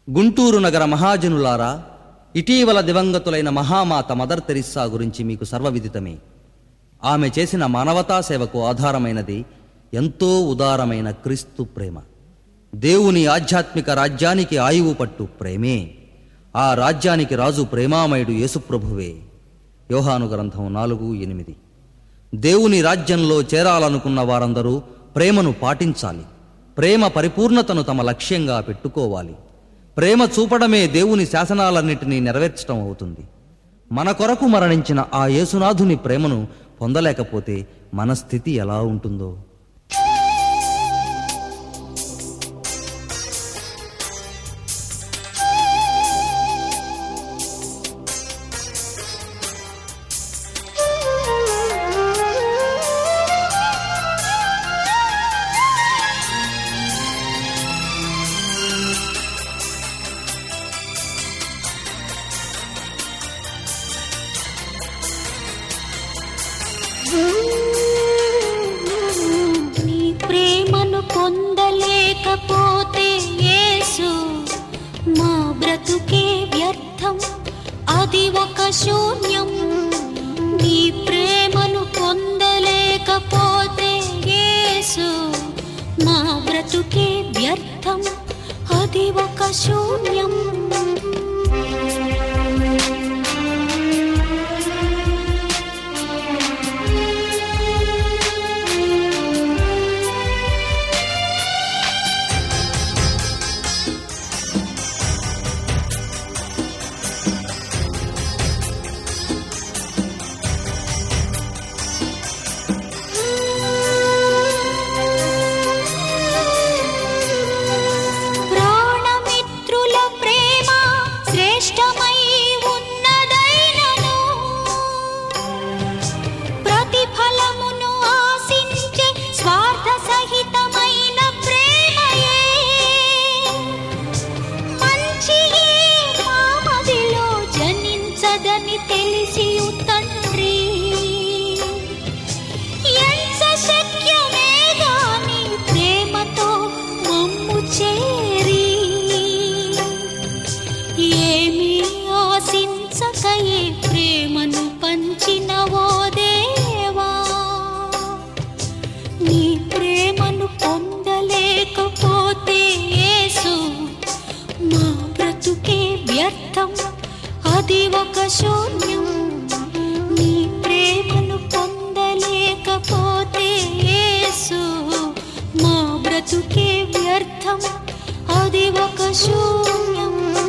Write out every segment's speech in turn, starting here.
గుంటూరు నగర మహాజనులారా ఇటీవల దివంగతులైన మహామాత mother Teresa గురించి మీకు సర్వవిదితమే ఆమె చేసిన మానవతా సేవకు ఆధారమైనది ఎంతో ఉదారమైన క్రీస్తు ప్రేమ దేవుని ఆధ్యాత్మిక రాజ్యానికి ఆయువు పట్టు ప్రేమే ఆ రాజ్యానికి రాజు ప్రేమామయుడు యేసుప్రభువే యోహాను గ్రంథం నాలుగు ఎనిమిది దేవుని రాజ్యంలో చేరాలనుకున్న వారందరూ ప్రేమను పాటించాలి ప్రేమ పరిపూర్ణతను తమ లక్ష్యంగా పెట్టుకోవాలి ప్రేమ చూపడమే దేవుని శాసనాలన్నిటినీ నెరవేర్చడం అవుతుంది మన కొరకు మరణించిన ఆ యేసునాథుని ప్రేమను పొందలేకపోతే మన స్థితి ఎలా ఉంటుందో నీ ప్రేమను పొందలేకపోతే యేసు మా బ్రతుకే వ్యర్థం అది ఒక శూన్యం నీ ప్రేమను పొందలేకపోతే యేసు మా బ్రతుకే వ్యర్థం అది ఒక శూన్యం ప్రాణమిత్రుల ప్రేమ శ్రేష్టమై ఉన్నదైనను ప్రతిఫలమును ఆశించే స్వార్థ సహితమైన ప్రేమయే మంచియే మామదిలో జనించదని తెలిసి తండ్రి ఎంత శక్యమే గాని ప్రేమతో మమ్ము చేరి ఏమి ఆశించకయే ప్రేమను పంచినవో దేవా నీ ప్రేమను పొందలేకపోతే యేసు మా బ్రతుకే వ్యర్థం అది ఒక శూన్యం నీ ప్రేమను పొందలేకపోతే యేసు మా బ్రతుకే వ్యర్థం అది ఒక శూన్యం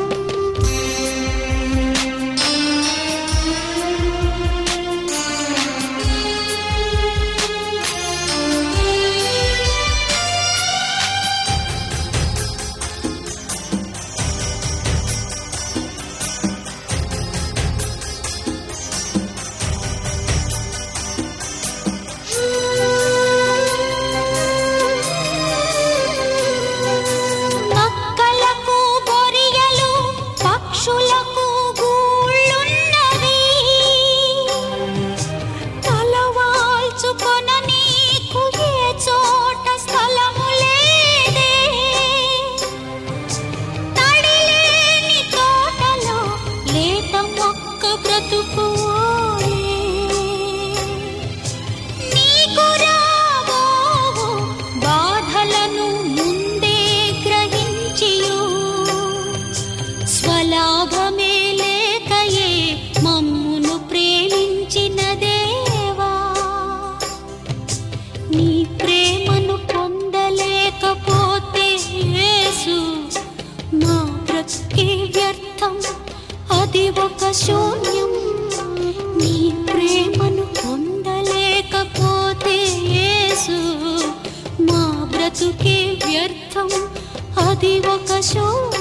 నక్కలకు బొరియలు పక్షులకు గూళ్ళున్నవి తలవాల్చుకొన నీకు ఏ చోట స్థలము లేదే తడిలేని తోటలో లేత మొక్క బ్రతుకువోలే నీకు రాబోవు బాధలను ముందే గ్రహించియు స్వలాభమే లేకయే మమ్మును ప్రేమించిన దేవా నీ ప్రేమను పొందలేకపోతే యేసు మా బ్రతుకే వ్యర్థం అది ఒక శూన్యం నీ ప్రేమను పొందలేకపోతే యేసు మా బ్రతుకే వ్యర్థం అది ఒక శూన్యం